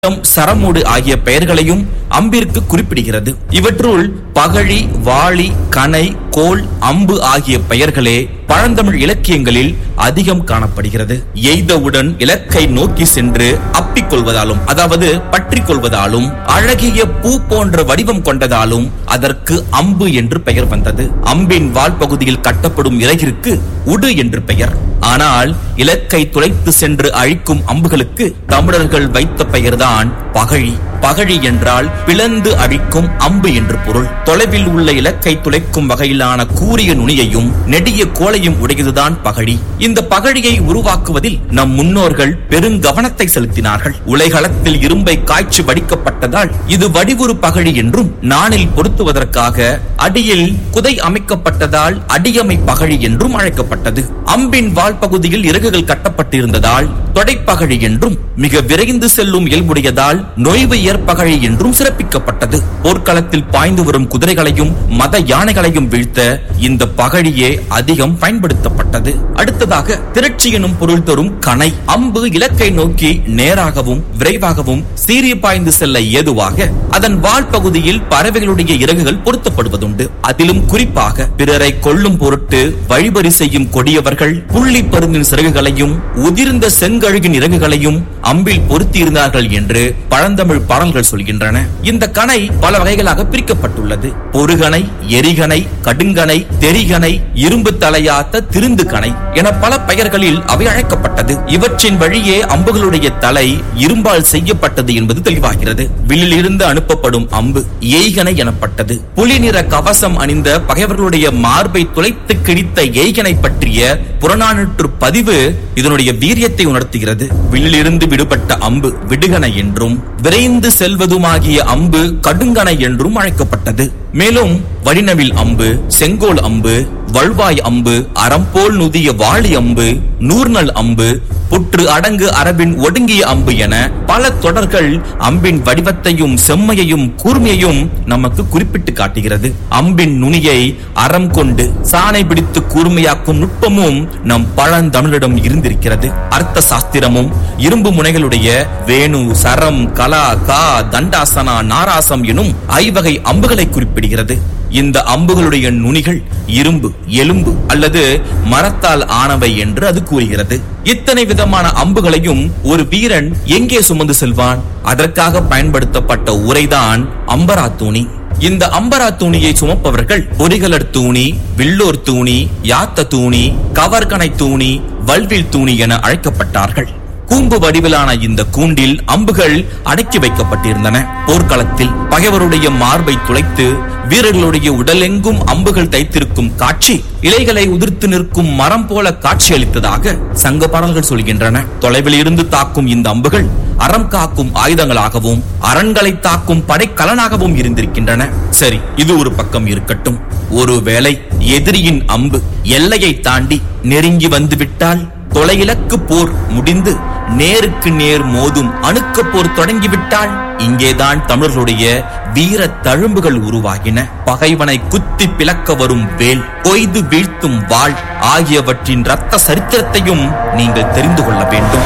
ம், சரமூடு ஆகிய பெயர்களையும் அம்பிற்கு குறிப்பிடுகிறது இவற்றுள் பகழி வாளி கணை கோல் அம்பு ஆகிய பெயர்களே பழந்தமிழ் இலக்கியங்களில் அதிகம் காணப்படுகிறது எய்தவுடன் இலக்கை நோக்கி சென்று அப்பிக் கொள்வதாலும் அதாவது பற்றிக் கொள்வதாலும் அழகிய பூ போன்ற வடிவம் கொண்டதாலும் அதற்கு அம்பு என்று பெயர் வந்தது அம்பின் வால் பகுதியில் கட்டப்படும் இறகிற்கு உடு என்று பெயர் ஆனால் இலக்கை துளைத்து சென்று அழிக்கும் அம்புகளுக்கு தமிழர்கள் வைத்த பெயர்தான் பகழி பகழி என்றால் பிளந்து அழிக்கும் அம்பு என்று பொருள் தொலைவில் உள்ள இலக்கை துளைக்கும் வகையிலான கூரிய நுனியையும் நெடிய கோலையும் உடையதுதான் பகழி இந்த பகழியை உருவாக்குவதில் நம் முன்னோர்கள் பெருங்கவனத்தை செலுத்தினார்கள் உலைகளத்தில் இரும்பை காய்ச்சி வடிக்கப்பட்டதால் இது வடிவுறு பகழி என்றும் நாணில் பொருத்துவதற்காக அடியில் குதை அமைக்கப்பட்டதால் அடியமை பகழி என்றும் அழைக்கப்பட்டது அம்பின் வால் பகுதியில் இறகுகள் கட்டப்பட்டிருந்ததால் தொடைப்பகழி என்றும் மிக விரைந்து செல்லும் இயல்புடையதால் நோய்வு ஏற்பகழி என்றும் சிறப்பிக்கப்பட்டது போர்க்களத்தில் பாய்ந்து வரும் குதிரைகளையும் மத யானைகளையும் வீழ்த்த இந்த பகழியே அதிகம் பயன்படுத்தப்பட்டது அடுத்ததாக திரட்சி எனும் பொருள் தரும் கணை அம்பு இலக்கை நோக்கி நேராகவும் விரைவாகவும் சீறி பாய்ந்து செல்ல ஏதுவாக அதன் வால் பகுதியில் பறவைகளுடைய இறகுகள் பொருத்தப்படுவதுண்டு அதிலும் குறிப்பாக பிறரை கொல்லும் பொருட்டு வழிபறி செய்யும் கொடியவர்கள் புள்ளி பருந்தின் சிறகுகளையும் உதிர்ந்த செங்கழுகின் இறகுகளையும் அம்பில் பொருத்தியிருந்தார்கள் என்று பழந்தமிழ் பாடல்கள் சொல்கின்றன இந்த கணை பல வகைகளாக பிரிக்கப்பட்டுள்ளது பொறுகணை எரிகணை கடுங்கணை தெரிகணை இரும்பு தலையாத்த திருந்து கணை என பல பெயர்களில் அவை அழைக்கப்பட்டது இவற்றின் வழியே அம்புகளுடைய தலை இரும்பால் செய்யப்பட்டது என்பது தெளிவாகிறது வில்லில் இருந்து அனுப்பப்படும் அம்பு ஏய்கணை எனப்பட்டது புலி நிற கவசம் அணிந்த பகைவர்களுடைய மார்பை துளைத்து கிழித்த ஏய்கனை பற்றிய புறநானூற்று பதிவு இதனுடைய வீரியத்தை உணர்த்துகிறது வில்லிலிருந்து விடுபட்ட அம்பு விடுகணை என்றும் விரைந்து செல்வதுமாகிய அம்பு கடுங்கணை என்றும் அழைக்கப்பட்டது மேலும் வடினவில் அம்பு செங்கோல் அம்பு வல்வாய் அம்பு அறம்போல் நுதிய வாளி அம்பு நூர்நல் அம்பு புற்று அடங்கு அரபின் ஒடுங்கிய அம்பு என பல தொடர்கள் அம்பின் வடிவத்தையும் செம்மையையும் கூர்மையையும் நமக்கு குறிப்பிட்டு காட்டுகிறது அம்பின் நுனியை அறம் கொண்டு சாணை பிடித்து கூர்மையாக்கும் நுட்பமும் நம் பழந்தமிழிடம் இருந்திருக்கிறது அர்த்த சாஸ்திரமும் இரும்பு முனைகளுடைய வேணு சரம் கலா கா தண்டாசனா நாராசம் எனும் ஐவகை அம்புகளை குறிப்பிடுகிறது இந்த அம்புகளுடைய நுனிகள் இரும்பு எலும்பு அல்லது மரத்தால் ஆனவை என்று அது கூறுகிறது இத்தனை விதமான அம்புகளையும் ஒரு வீரன் எங்கே சுமந்து செல்வான் அதற்காக பயன்படுத்தப்பட்ட உரைதான் அம்பரா தூணி இந்த அம்பரா தூணியை சுமப்பவர்கள் பொறிகளர் தூணி வில்லோர் தூணி யாத்த தூணி கவர்கனை தூணி வல்வில் தூணி என அழைக்கப்பட்டார்கள் கூம்பு வடிவிலான இந்த கூண்டில் அம்புகள் அடக்கி வைக்கப்பட்டிருந்தன போர்க்களத்தில் பகைவருடைய மார்பை துளைத்து வீரர்களுடைய உடலெங்கும் அம்புகள் தைத்திருக்கும் காட்சி இலைகளை உதிர்த்து நிற்கும் மரம் போல காட்சியளித்ததாக சங்க பாடல்கள் சொல்கின்றன தொலைவில் இருந்து தாக்கும் இந்த அம்புகள் அறம் காக்கும் ஆயுதங்களாகவும் அரண்களை தாக்கும் படைக்கலனாகவும் இருந்திருக்கின்றன சரி இது ஒரு பக்கம் இருக்கட்டும் ஒருவேளை எதிரியின் அம்பு எல்லையை தாண்டி நெருங்கி வந்துவிட்டால் தொலையிலக்கு போர் முடிந்து நேருக்கு நேர் மோதும் அணுக்க போர் தொடங்கிவிட்டால் இங்கேதான் தமிழர்களுடைய வீர தழும்புகள் உருவாகின பகைவனை குத்தி பிளக்க வரும் வேல் கொய்து வீழ்த்தும் வாள் ஆகியவற்றின் ரத்த சரித்திரத்தையும் நீங்கள் தெரிந்து கொள்ள வேண்டும்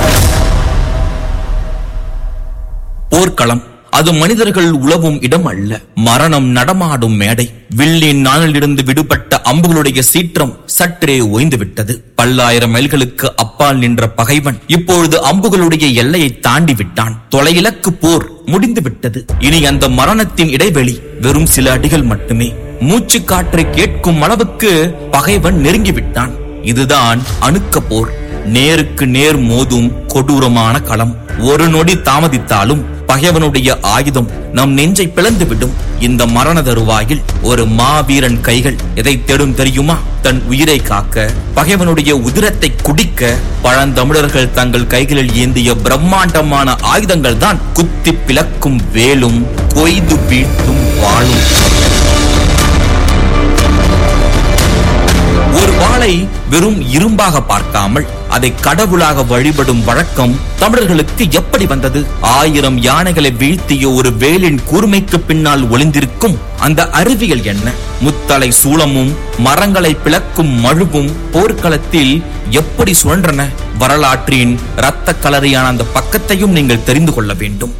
போர்க்களம் அது மனிதர்கள் உழவும் இடம் அல்ல மரணம் நடமாடும் மேடை வில்லின் நாளிலிருந்து விடுபட்ட அம்புகளுடைய சீற்றம் சற்றே ஓய்ந்து விட்டது பல்லாயிரம் மைல்களுக்கு அப்பால் நின்ற பகைவன் இப்பொழுது அம்புகளுடைய எல்லையை தாண்டி விட்டான் தொலையிலக்கு போர் முடிந்து விட்டது இனி அந்த மரணத்தின் இடைவெளி வெறும் சில அடிகள் மட்டுமே மூச்சு காற்றை கேட்கும் அளவுக்கு பகைவன் நெருங்கி விட்டான் இதுதான் அணுக்க போர் நேருக்கு நேர் மோதும் கொடூரமான களம் ஒரு நொடி தாமதித்தாலும் பகைவனுடைய ஆயுதம் நம் நெஞ்சை பிளந்து விடும் இந்த மரண தருவாயில் ஒரு மாவீரன் கைகள் எதை தேடும் தெரியுமா தன் உயிரை காக்க பகைவனுடைய உதிரத்தை குடிக்க பழந்தமிழர்கள் தங்கள் கைகளில் ஏந்திய பிரம்மாண்டமான ஆயுதங்கள் தான் குத்தி பிளக்கும் வேலும் கொய்து வீழ்த்தும் வாளும் ஒரு வாளை வெறும் இரும்பாக பார்க்காமல் அதை கடவுளாக வழிபடும் வழக்கம் தமிழர்களுக்கு எப்படி வந்தது ஆயிரம் யானைகளை வீழ்த்திய ஒரு வேலின் கூர்மைக்கு பின்னால் ஒளிந்திருக்கும் அந்த அறிவியல் என்ன முத்தலை சூளமும் மரங்களை பிளக்கும் மழுவும் போர்க்களத்தில் எப்படி சுழன்றன வரலாற்றின் இரத்த கலரியான அந்த பக்கத்தையும் நீங்கள் தெரிந்து கொள்ள வேண்டும்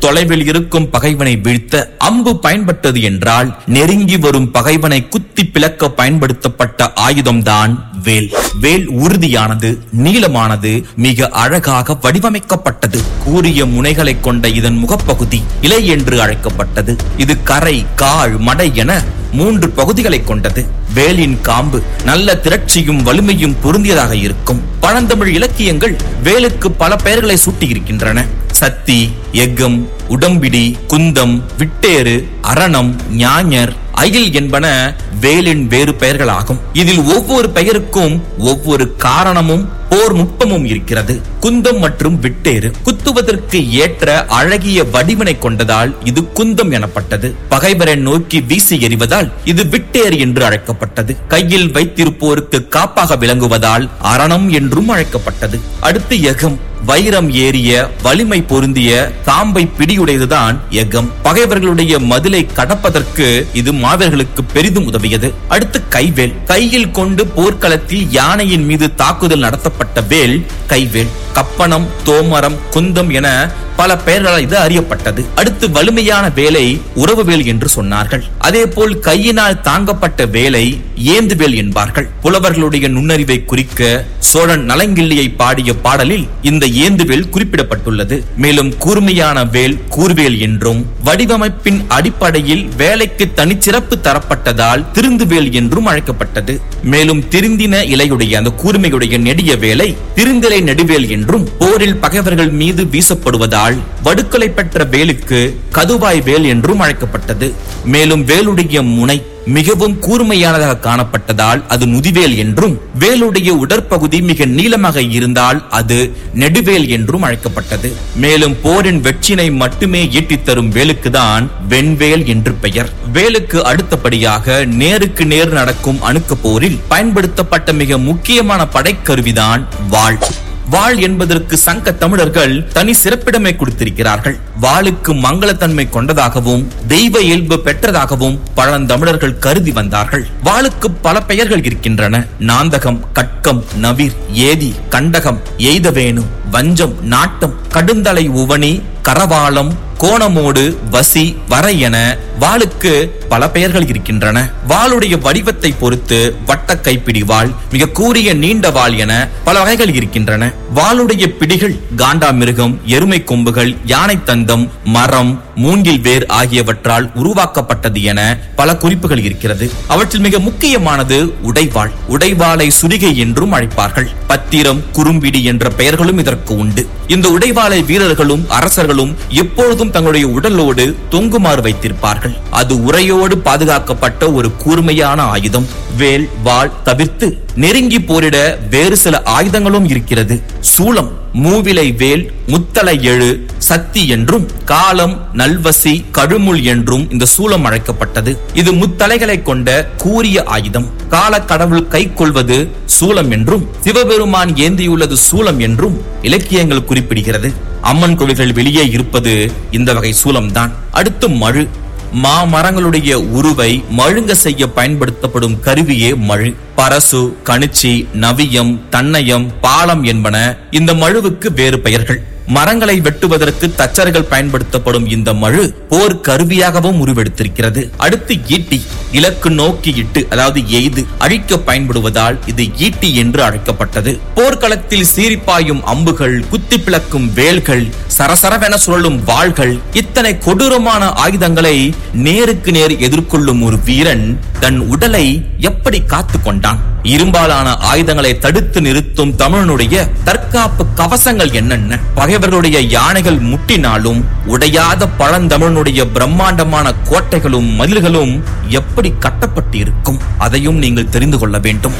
தொலைவில் இருக்கும் பகைவனை வீழ்த்த அம்பு பயன்பட்டது என்றால் நெருங்கி வரும் பகைவனை குத்தி பிளக்க பயன்படுத்தப்பட்ட ஆயுதம்தான் வேல் வேல் உறுதியானது நீளமானது மிக அழகாக வடிவமைக்கப்பட்டது கூரிய முனைகளை கொண்ட இதன் முகப்பகுதி இலை என்று அழைக்கப்பட்டது இது கரை கால் மடை என மூன்று பகுதிகளை கொண்டது வேலின் காம்பு நல்ல திரட்சியும் வலிமையும் பொருந்தியதாக இருக்கும் பழந்தமிழ் இலக்கியங்கள் வேலுக்கு பல பெயர்களை சூட்டியிருக்கின்றன சத்தி எக்கம் உடம்பிடி குந்தம் விட்டேறு அரணம் ஞாஞர் அயில் என்பன வேலின் வேறு பெயர்களாகும் இதில் ஒவ்வொரு பெயருக்கும் ஒவ்வொரு காரணமும் போர் நுட்பமும் இருக்கிறது குந்தம் மற்றும் விட்டேறு குத்துவதற்கு ஏற்ற அழகிய வடிவினை கொண்டதால் இது குந்தம் எனப்பட்டது பகைவரை நோக்கி வீசி எறிவதால் இது விட்டேறு என்று அழைக்கப்பட்டது கையில் வைத்திருப்போருக்கு காப்பாக விளங்குவதால் அரணம் என்றும் அழைக்கப்பட்டது அடுத்து எகம் வைரம் ஏறிய வலிமை பொருந்திய தாம்பை பிடியுடையதுதான் எகம் பகைவர்களுடைய மதிலை கடப்பதற்கு இது மாவீரர்களுக்கு பெரிதும் உதவியது அடுத்து கைவேல் கையில் கொண்டு போர்க்களத்தில் யானையின் மீது தாக்குதல் நடத்தப்பட்ட வேல் கைவேல் கப்பனம் தோமரம் குந்தம் என பல பெயர்களால் இது அறியப்பட்டது அடுத்து வலிமையான வேலை உறவு வேல் என்று சொன்னார்கள் அதே போல் கையினால் தாங்கப்பட்ட வேலை ஏந்து வேல் என்பார்கள் புலவர்களுடைய நுண்ணறிவை குறிக்க சோழன் நலங்கிள்ளியை பாடிய பாடலில் இந்த ஏந்துவேல் குறிப்பிடப்பட்டுள்ளது மேலும் கூர்மையான வேல் கூர்வேல் என்றும் வடிவமைப்பின் அடிப்படையில் வேலைக்கு தனிச்சிறப்பு தரப்பட்டதால் திருந்துவேல் என்றும் அழைக்கப்பட்டது மேலும் திருந்தின இலையுடைய அந்த கூர்மையுடைய நெடிய வேலை திருந்திலை நெடுவேல் என்றும் போரில் பகைவர்கள் மீது வீசப்படுவதால் வடுக்களை பெற்ற வேலுக்கு கதுவாய் வேல் என்றும் அழைக்கப்பட்டது மேலும் வேலுடைய முனை மிகவும் கூர்மையானதாக காணப்பட்டதால் அது முதிவேல் என்றும் வேலுடைய உடற்பகுதி மிக நீளமாக இருந்தால் அது நெடுவேல் என்றும் அழைக்கப்பட்டது மேலும் போரின் வெற்றினை மட்டுமே ஈட்டித் தரும் வேலுக்குதான் வெண்வேல் என்று பெயர் வேலுக்கு அடுத்தபடியாக நேருக்கு நேர் நடக்கும் அணுக்க போரில் பயன்படுத்தப்பட்ட மிக முக்கியமான படைக்கருவிதான் வாள் வாள் என்பதற்கு சங்க தமிழர்கள் தனி சிறப்பிடமை கொடுத்திருக்கிறார்கள் வாளுக்கு மங்களத்தன்மை கொண்டதாகவும் தெய்வ இயல்பு பெற்றதாகவும் பழந்தமிழர்கள் கருதி வந்தார்கள் வாளுக்கு பல பெயர்கள் இருக்கின்றன நாந்தகம் கட்கம் நவீர் ஏதி கண்டகம் எய்தவேணு வஞ்சம் நாட்டம் கடுந்தலை உவனி கரவாளம் கோணமோடு வசி வரை என வாளுக்கு பல பெயர்கள் இருக்கின்றன வாளுடைய வடிவத்தை பொறுத்து வட்ட கைப்பிடி வாள் மிக கூரிய நீண்ட வாள் என பல வகைகள் இருக்கின்றன வாளுடைய பிடிகள் காண்டாமிருகம் எருமை கொம்புகள் யானை தந்தம் மரம் மூங்கில் வேர் ஆகியவற்றால் உருவாக்கப்பட்டது என பல குறிப்புகள் இருக்கிறது அவற்றில் மிக முக்கியமானது உடைவாள் உடைவாளை சுரிகை என்றும் அழைப்பார்கள் பத்திரம் குறும்பிடி என்ற பெயர்களும் இதற்கு உண்டு இந்த உடைவாளை வீரர்களும் அரசர்களும் எப்பொழுதும் தங்களுடைய உடலோடு தொங்குமாறு வைத்திருப்பார்கள் அது உரையோடு பாதுகாக்கப்பட்ட ஒரு கூர்மையான ஆயுதம் வேல் வாள் தவிர்த்து நெருங்கி போரிட வேறு சில ஆயுதங்களும் இருக்கிறது சூளம் மூவிலை வேல் முத்தலை எழு சக்தி என்றும் காலம் நல்வசி கழுமுள் என்றும் இந்த சூலம் அழைக்கப்பட்டது இது முத்தலைகளை கொண்ட கூரிய ஆயுதம் கால கடவுள் கை கொள்வது சூலம் என்றும் சிவபெருமான் ஏந்தியுள்ளது சூலம் என்றும் இலக்கியங்கள் குறிப்பிடுகிறது அம்மன் கோவில்கள் வெளியே இருப்பது இந்த வகை சூலம்தான் அடுத்து மழு மாமரங்களுடைய உருவை மழுங்க செய்ய பயன்படுத்தப்படும் கருவியே மழு பரசு கணிச்சி நவியம் தன்னயம் பாலம் என்பன இந்த மழுவுக்கு வேறு பெயர்கள் மரங்களை வெட்டுவதற்கு தச்சர்கள் பயன்படுத்தப்படும் இந்த மழு போர் கருவியாகவும் உருவெடுத்திருக்கிறது அடுத்து ஈட்டி இலக்கு நோக்கி இட்டு அதாவது எய்து அழிக்க பயன்படுவதால் இது ஈட்டி என்று அழைக்கப்பட்டது போர்க்களத்தில் சீரிப்பாயும் அம்புகள் குத்தி பிளக்கும் வேல்கள் சரசரவென சுழலும் வாள்கள் இத்தனை கொடூரமான ஆயுதங்களை நேருக்கு நேர் எதிர்கொள்ளும் ஒரு வீரன் தன் உடலை எப்படி காத்து கொண்டான் இரும்பாலான ஆயுதங்களை தடுத்து நிறுத்தும் தமிழனுடைய தற்காப்பு கவசங்கள் என்னென்ன பகைவர்களுடைய யானைகள் முட்டினாலும் உடையாத பழந்தமிழனுடைய பிரம்மாண்டமான கோட்டைகளும் மதில்களும் எப்படி கட்டப்பட்டு இருக்கும் அதையும் நீங்கள் தெரிந்து கொள்ள வேண்டும்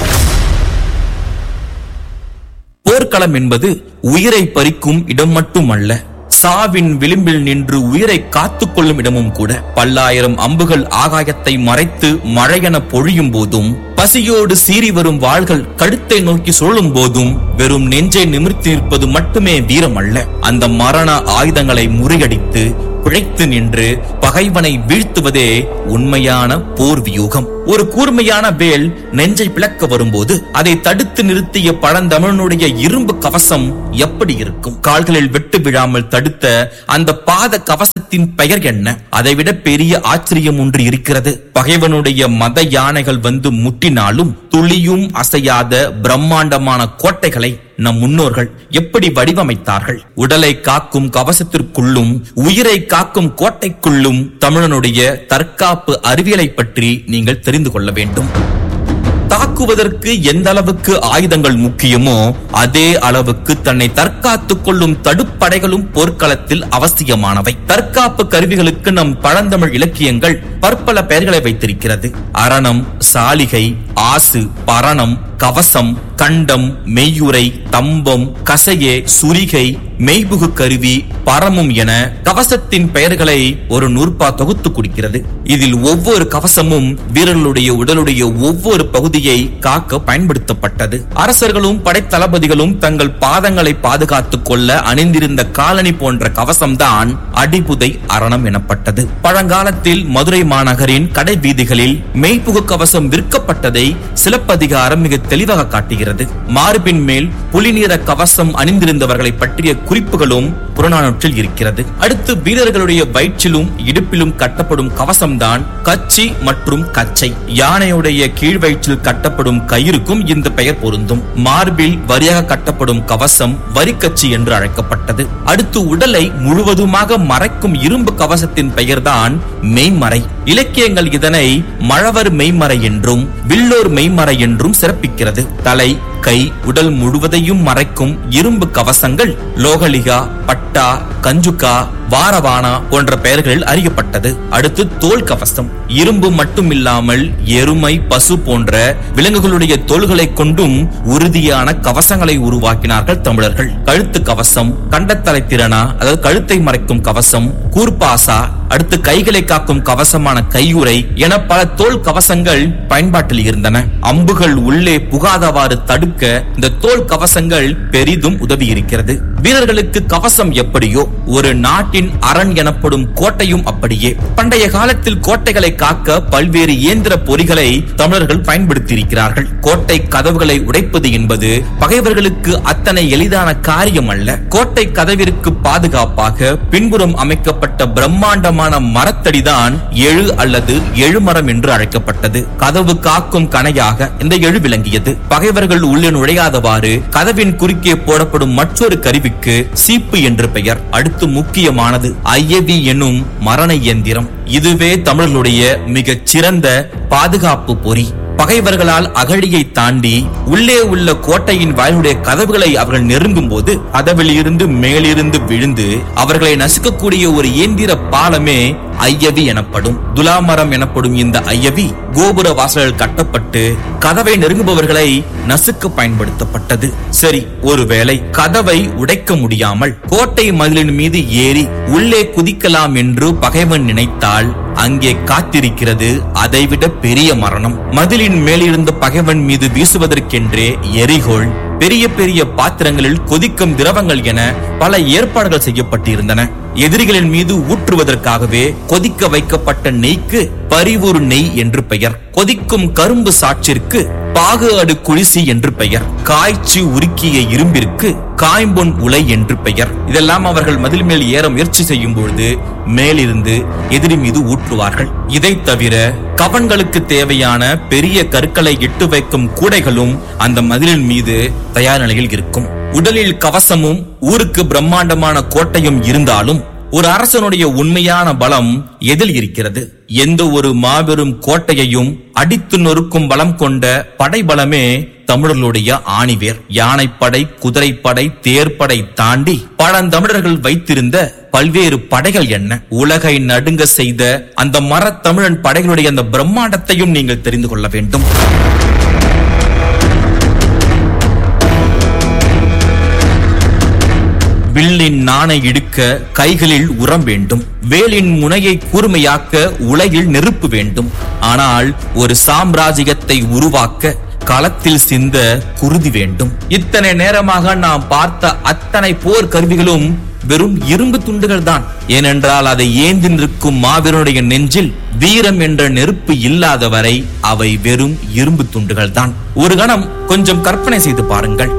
போர்க்களம் என்பது உயிரை பறிக்கும் இடம் மட்டுமல்ல சாவின் விளிம்பில் நின்று உயிரை காத்துக் கொள்ளும் இடமும் கூட பல்லாயிரம் அம்புகள் ஆகாயத்தை மறைத்து மழையென பொழியும் போதும் பசியோடு சீறி வரும் வாள்கள் கழுத்தை நோக்கி சுழலும் போதும் வெறும் நெஞ்சை நிமிர்த்தி நிற்பது மட்டுமே வீரம் அல்ல அந்த மரண ஆயுதங்களை முறியடித்து பிழைத்து நின்று பகைவனை வீழ்த்துவதே உண்மையான போர் வியூகம் ஒரு கூர்மையான வேல் நெஞ்சை பிளக்க வரும்போது அதை தடுத்து நிறுத்திய பழந்தமிழனுடைய இரும்பு கவசம் எப்படி இருக்கும் கால்களில் வெட்டு விழாமல் தடுத்த அந்த பாத கவசத்தின் பெயர் என்ன அதைவிட பெரிய ஆச்சரியம் ஒன்று இருக்கிறது பகைவனுடைய மத யானைகள் வந்து முட்டினாலும் துளியும் அசையாத பிரம்மாண்டமான கோட்டைகளை நம் முன்னோர்கள் எப்படி வடிவமைத்தார்கள் உடலை காக்கும் கவசத்திற்குள்ளும் உயிரை காக்கும் கோட்டைக்குள்ளும் தமிழனுடைய தற்காப்பு அறிவியலை பற்றி நீங்கள் தெரிந்து கொள்ள வேண்டும் தாக்குவதற்கு எந்த அளவுக்கு ஆயுதங்கள் முக்கியமோ அதே அளவுக்கு தன்னை தற்காத்துக் கொள்ளும் தடுப்படைகளும் போர்க்களத்தில் அவசியமானவை தற்காப்பு கருவிகளுக்கு நம் பழந்தமிழ் இலக்கியங்கள் பற்பல பெயர்களை வைத்திருக்கிறது அரணம் சாலிகை ஆசு பரணம் கவசம் கண்டம் மெய்யுரை தம்பம் கசையே சுரிகை மெய்புகு கருவி பரமும் என கவசத்தின் பெயர்களை ஒரு நூற்பா தொகுத்து கொடுக்கிறது இதில் ஒவ்வொரு கவசமும் வீரர்களுடைய உடலுடைய ஒவ்வொரு பகுதியை காக்க பயன்படுத்தப்பட்டது அரசர்களும் படைத்தளபதிகளும் தங்கள் பாதங்களை பாதுகாத்துக் கொள்ள அணிந்திருந்த காலனி போன்ற கவசம்தான் அடிபுதை அரணம் எனப்பட்டது பழங்காலத்தில் மதுரை மாநகரின் கடை வீதிகளில் மெய்புகு கவசம் விற்கப்பட்டதை சிலப்பதிகாரம் மிக தெளிவாக காட்டுகிறது மார்பின் மேல் புலிநீர கவசம் அணிந்திருந்தவர்களை பற்றிய குறிப்புகளும் புறநானூற்றில் இருக்கிறது அடுத்து வீரர்களுடைய வயிற்றிலும் இடுப்பிலும் கட்டப்படும் கவசம்தான் கச்சி மற்றும் கச்சை யானையுடைய கீழ் வயிற்றில் கட்டப்படும் கயிறுக்கும் இந்த பெயர் பொருந்தும் மார்பில் வரியாக கட்டப்படும் கவசம் வரிக்கச்சி என்று அழைக்கப்பட்டது அடுத்து உடலை முழுவதுமாக மறைக்கும் இரும்பு கவசத்தின் பெயர்தான் மெய்மறை இலக்கியங்கள் இதனை மழவர் மெய்மறை என்றும் வில்லோர் மெய்மறை என்றும் சிறப்பிக்கிறது தலை கை உடல் முழுவதையும் மறைக்கும் இரும்பு கவசங்கள் லோகலிகா பட்டா கஞ்சுகா வாரவானா போன்ற பெயர்களில் அறியப்பட்டது அடுத்து தோல் கவசம் இரும்பு மட்டுமில்லாமல் எருமை பசு போன்ற விலங்குகளுடைய தோள்களை கொண்டும் உறுதியான கவசங்களை உருவாக்கினார்கள் தமிழர்கள் கழுத்து கவசம் கண்டத்தலை திறனா அதாவது கழுத்தை மறைக்கும் கவசம் கூர்பாசா அடுத்து கைகளை காக்கும் கவசமான கையுறை என பல தோல் கவசங்கள் பயன்பாட்டில் இருந்தன அம்புகள் உள்ளே புகாதவாறு தடுக்க இந்த தோல் கவசங்கள் பெரிதும் உதவி இருக்கிறது வீரர்களுக்கு கவசம் எப்படியோ ஒரு நாட்டின் அரண் எனப்படும் கோட்டையும் அப்படியே பண்டைய காலத்தில் கோட்டைகளை காக்க பல்வேறு இயந்திர பொறிகளை தமிழர்கள் பயன்படுத்தியிருக்கிறார்கள் கோட்டை கதவுகளை உடைப்பது என்பது பகைவர்களுக்கு அத்தனை எளிதான காரியம் அல்ல கோட்டை கதவிற்கு பாதுகாப்பாக பின்புறம் அமைக்கப்பட்ட பிரம்மாண்டமான மரத்தடிதான் எழு அல்லது எழுமரம் என்று அழைக்கப்பட்டது கதவு காக்கும் கணையாக இந்த எழு விளங்கியது பகைவர்கள் உள்ளே நுழையாதவாறு கதவின் குறுக்கே போடப்படும் மற்றொரு கருவிக்கு சீப்பு என்று பெயர் அடுத்து முக்கியமானது ஐயவி எனும் மரண இயந்திரம் இதுவே தமிழர்களுடைய மிகச் சிறந்த பாதுகாப்பு பொறி பகைவர்களால் அகழியை தாண்டி உள்ளே உள்ள கோட்டையின் வாயிலுடைய கதவுகளை அவர்கள் நெருங்கும் போது கதவில் இருந்து மேலிருந்து விழுந்து அவர்களை நசுக்கக்கூடிய ஒரு இயந்திர பாலமே ஐயவி எனப்படும் துலாமரம் எனப்படும் இந்த ஐயவி கோபுர வாசல்கள் கட்டப்பட்டு கதவை நெருங்குபவர்களை நசுக்க பயன்படுத்தப்பட்டது சரி ஒருவேளை கதவை உடைக்க முடியாமல் கோட்டை மதிலின் மீது ஏறி உள்ளே குதிக்கலாம் என்று பகைவன் நினைத்தால் அங்கே காத்திருக்கிறது அதைவிட பெரிய மரணம் மதிலின் மேலிருந்த பகைவன் மீது வீசுவதற்கென்றே எரிகோள் பெரிய பெரிய பாத்திரங்களில் கொதிக்கும் திரவங்கள் என பல ஏற்பாடுகள் செய்யப்பட்டிருந்தன எதிரிகளின் மீது ஊற்றுவதற்காகவே கொதிக்க வைக்கப்பட்ட நெய்க்கு பரிவுறு நெய் என்று பெயர் கொதிக்கும் கரும்பு சாற்றிற்கு பாகு அடு குளிசி என்று பெயர் காய்ச்சி உருக்கிய இரும்பிற்கு காய்ம்பொன் உலை என்று பெயர் இதெல்லாம் அவர்கள் மதில் மேல் ஏற முயற்சி செய்யும் பொழுது மேலிருந்து எதிரி மீது ஊற்றுவார்கள் இதை தவிர கவன்களுக்கு தேவையான பெரிய கற்களை இட்டு வைக்கும் கூடைகளும் அந்த மதிலின் மீது தயார் நிலையில் இருக்கும் உடலில் கவசமும் ஊருக்கு பிரம்மாண்டமான கோட்டையும் இருந்தாலும் ஒரு அரசனுடைய உண்மையான பலம் எதில் இருக்கிறது எந்த ஒரு மாபெரும் கோட்டையையும் அடித்து நொறுக்கும் பலம் கொண்ட படைபலமே தமிழர்களுடைய ஆணிவேர் யானைப்படை குதிரைப்படை தேர்ப்படை தாண்டி பழந்தமிழர்கள் வைத்திருந்த பல்வேறு படைகள் என்ன உலகை நடுங்க செய்த அந்த மரத்தமிழன் படைகளுடைய அந்த பிரம்மாண்டத்தையும் நீங்கள் தெரிந்து கொள்ள வேண்டும் வில்லின் நாணை இடுக்க கைகளில் உரம் வேண்டும் வேலின் முனையை கூர்மையாக்க உலகில் நெருப்பு வேண்டும் ஆனால் ஒரு சாம்ராஜ்யத்தை உருவாக்க களத்தில் சிந்த குருதி வேண்டும் இத்தனை நேரமாக நாம் பார்த்த அத்தனை போர் கருவிகளும் வெறும் இரும்பு துண்டுகள் தான் ஏனென்றால் அதை ஏந்தி நிற்கும் மாவீரனுடைய நெஞ்சில் வீரம் என்ற நெருப்பு இல்லாத வரை அவை வெறும் இரும்பு துண்டுகள் தான் ஒரு கணம் கொஞ்சம் கற்பனை செய்து பாருங்கள்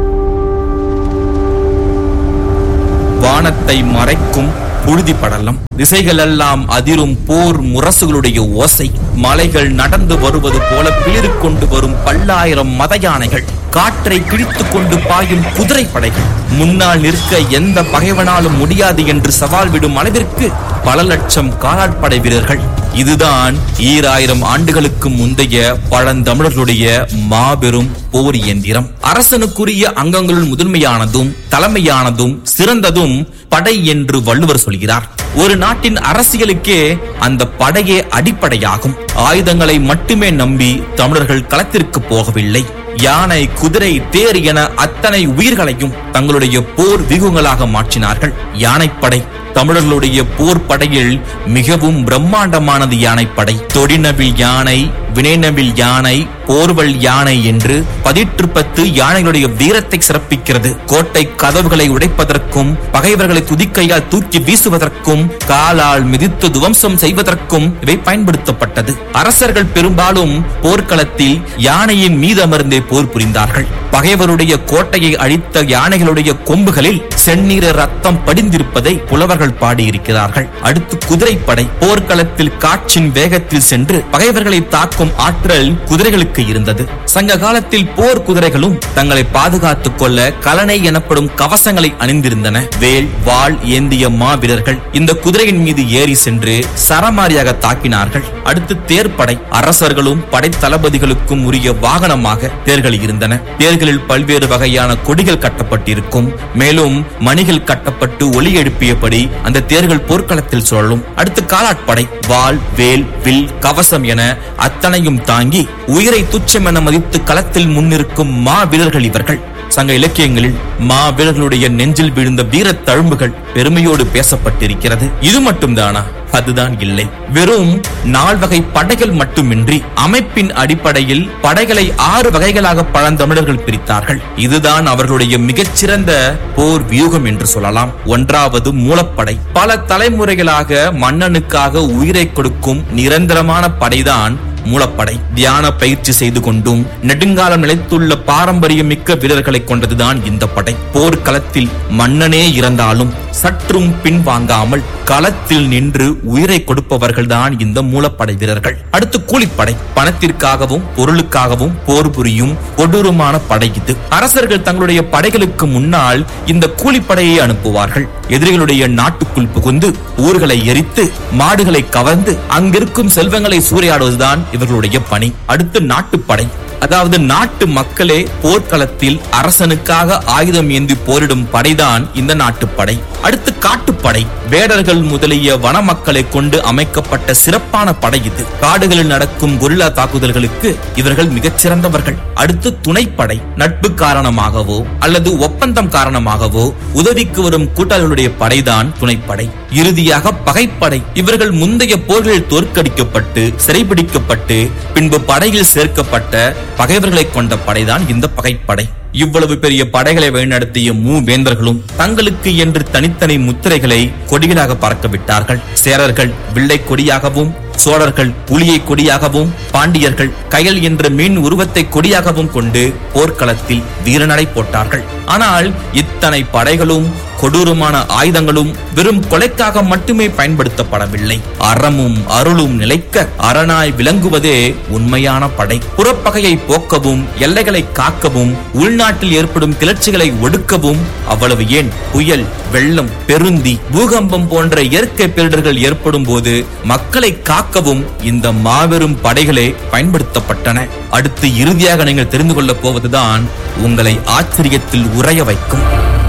வானத்தை மறைக்கும் புழுதி படலம் திசைகளெல்லாம் அதிரும் போர் முரசுகளுடைய ஓசை மலைகள் நடந்து வருவது போல பிளிரிக் கொண்டு வரும் பல்லாயிரம் மத யானைகள் காற்றை கிழித்துக் கொண்டு பாயும் குதிரை படைகள் முன்னால் நிற்க எந்த பகைவனாலும் முடியாது என்று சவால் விடும் அளவிற்கு பல லட்சம் காலாட்படை வீரர்கள் இதுதான் ஈராயிரம் ஆண்டுகளுக்கு முந்தைய பழந்தமிழர்களுடைய மாபெரும் போர் இயந்திரம் அரசனுக்குரிய அங்கங்களுள் முதன்மையானதும் தலைமையானதும் சிறந்ததும் படை என்று வள்ளுவர் சொல்கிறார் ஒரு நாட்டின் அரசியலுக்கே அந்த படையே அடிப்படையாகும் ஆயுதங்களை மட்டுமே நம்பி தமிழர்கள் களத்திற்கு போகவில்லை யானை குதிரை தேர் என அத்தனை உயிர்களையும் தங்களுடைய போர் விகுங்களாக மாற்றினார்கள் யானைப்படை தமிழர்களுடைய போர் படையில் மிகவும் பிரம்மாண்டமானது யானைப்படை தொடிநவில் யானை வினைநவில் யானை போர்வல் யானை என்று பதிற்று பத்து யானைகளுடைய வீரத்தை சிறப்பிக்கிறது கோட்டை கதவுகளை உடைப்பதற்கும் பகைவர்களை துதிக்கையால் தூக்கி வீசுவதற்கும் காலால் மிதித்து துவம்சம் செய்வதற்கும் இவை பயன்படுத்தப்பட்டது அரசர்கள் பெரும்பாலும் போர்க்களத்தில் யானையின் மீது அமர்ந்தே போர் புரிந்தார்கள் பகைவருடைய கோட்டையை அழித்த யானைகளுடைய கொம்புகளில் செந்நீர ரத்தம் படிந்திருப்பதை புலவர்கள் பாடியிருக்கிறார்கள் அடுத்து குதிரைப்படை போர்க்களத்தில் காற்றின் வேகத்தில் சென்று பகைவர்களை தாக்கும் ஆற்றல் குதிரைகளுக்கு இருந்தது சங்க காலத்தில் போர் குதிரைகளும் தங்களை பாதுகாத்துக் கொள்ள கலனை எனப்படும் கவசங்களை அணிந்திருந்தன வேல் வாள் ஏந்திய மாவீரர்கள் இந்த குதிரையின் மீது ஏறி சென்று சரமாரியாக தாக்கினார்கள் அடுத்து தேர்ப்படை அரசர்களும் படை தளபதிகளுக்கும் உரிய வாகனமாக தேர்கள் இருந்தன தேர்களில் பல்வேறு வகையான கொடிகள் கட்டப்பட்டிருக்கும் மேலும் மணிகள் கட்டப்பட்டு ஒலி எழுப்பியபடி அந்த தேர்கள் போர்க்களத்தில் சுழலும் அடுத்து காலாட்படை வாள் வேல் வில் கவசம் என அத்தனையும் தாங்கி உயிரை துச்சம் என மதித்து களத்தில் முன்னிருக்கும் மா வீரர்கள் இவர்கள் சங்க இலக்கியங்களில் மா வீரர்களுடைய நெஞ்சில் விழுந்த வீரத் தழும்புகள் பெருமையோடு பேசப்பட்டிருக்கிறது இது மட்டும்தானா அதுதான் இல்லை வெறும் நால்வகை படைகள் மட்டுமின்றி அமைப்பின் அடிப்படையில் படைகளை ஆறு வகைகளாக பழந்தமிழர்கள் பிரித்தார்கள் இதுதான் அவர்களுடைய மிகச்சிறந்த போர் வியூகம் என்று சொல்லலாம் ஒன்றாவது மூலப்படை பல தலைமுறைகளாக மன்னனுக்காக உயிரை கொடுக்கும் நிரந்தரமான படைதான் மூலப்படை தியான பயிற்சி செய்து கொண்டும் நெடுங்காலம் நிலைத்துள்ள பாரம்பரியம் மிக்க வீரர்களை கொண்டதுதான் இந்த படை போர்க்களத்தில் மன்னனே இறந்தாலும் சற்றும் பின்வாங்காமல் களத்தில் நின்று உயிரை கொடுப்பவர்கள்தான் இந்த மூலப்படை வீரர்கள் அடுத்து கூலிப்படை பணத்திற்காகவும் பொருளுக்காகவும் போர் புரியும் கொடூரமான படை இது அரசர்கள் தங்களுடைய படைகளுக்கு முன்னால் இந்த கூலிப்படையை அனுப்புவார்கள் எதிரிகளுடைய நாட்டுக்குள் புகுந்து ஊர்களை எரித்து மாடுகளை கவர்ந்து அங்கிருக்கும் செல்வங்களை சூறையாடுவதுதான் இவர்களுடைய பணி அடுத்து நாட்டுப்படை அதாவது நாட்டு மக்களே போர்க்களத்தில் அரசனுக்காக ஆயுதம் ஏந்தி போரிடும் படைதான் இந்த நாட்டுப்படை அடுத்து காட்டுப்படை வேடர்கள் முதலிய வன மக்களை கொண்டு அமைக்கப்பட்ட சிறப்பான படை இது காடுகளில் நடக்கும் கொரில்லா தாக்குதல்களுக்கு இவர்கள் மிகச் சிறந்தவர்கள் அடுத்து துணைப்படை நட்பு காரணமாகவோ அல்லது ஒப்பந்தம் காரணமாகவோ உதவிக்கு வரும் கூட்டாளிகளுடைய படைதான் துணைப்படை இறுதியாக பகைப்படை இவர்கள் முந்தைய போர்களில் தோற்கடிக்கப்பட்டு சிறைபிடிக்கப்பட்டு பின்பு படையில் சேர்க்கப்பட்ட பகைவர்களை கொண்ட படைதான் இந்த பகைப்படை இவ்வளவு பெரிய படைகளை வழிநடத்திய மூவேந்தர்களும் தங்களுக்கு என்று தனித்தனி முத்திரைகளை கொடிகளாக பறக்க விட்டார்கள் சேரர்கள் வில்லை கொடியாகவும் சோழர்கள் புலியை கொடியாகவும் பாண்டியர்கள் கயல் என்ற மீன் உருவத்தை கொடியாகவும் கொண்டு போர்க்களத்தில் வீரநடை போட்டார்கள் ஆனால் இத்தனை படைகளும் கொடூரமான ஆயுதங்களும் வெறும் கொலைக்காக மட்டுமே பயன்படுத்தப்படவில்லை அறமும் அருளும் நிலைக்க அரணாய் விளங்குவதே உண்மையான படை புறப்பகையை போக்கவும் எல்லைகளை காக்கவும் உள்நாட்டில் ஏற்படும் கிளர்ச்சிகளை ஒடுக்கவும் அவ்வளவு ஏன் புயல் வெள்ளம் பெருந்தி பூகம்பம் போன்ற இயற்கை பேரிடர்கள் ஏற்படும் போது மக்களை காக்கவும் இந்த மாபெரும் படைகளே பயன்படுத்தப்பட்டன அடுத்து இறுதியாக நீங்கள் தெரிந்து கொள்ளப் போவதுதான் உங்களை ஆச்சரியத்தில் உறைய வைக்கும்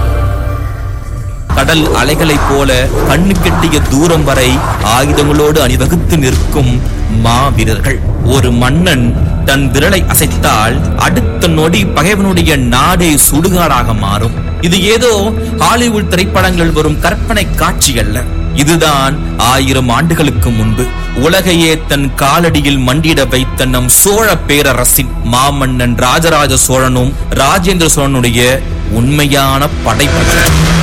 கடல் அலைகளைப் போல கண்ணு கெட்டிய தூரம் வரை ஆயுதங்களோடு அணிவகுத்து நிற்கும் மாவீரர்கள் ஒரு மன்னன் தன் விரலை அசைத்தால் அடுத்த நொடி பகைவனுடைய நாடே சுடுகாடாக மாறும் இது ஏதோ ஹாலிவுட் திரைப்படங்கள் வரும் கற்பனை காட்சி அல்ல இதுதான் ஆயிரம் ஆண்டுகளுக்கு முன்பு உலகையே தன் காலடியில் மண்டியிட வைத்த நம் சோழ பேரரசின் மாமன்னன் ராஜராஜ சோழனும் ராஜேந்திர சோழனுடைய உண்மையான படைப்பு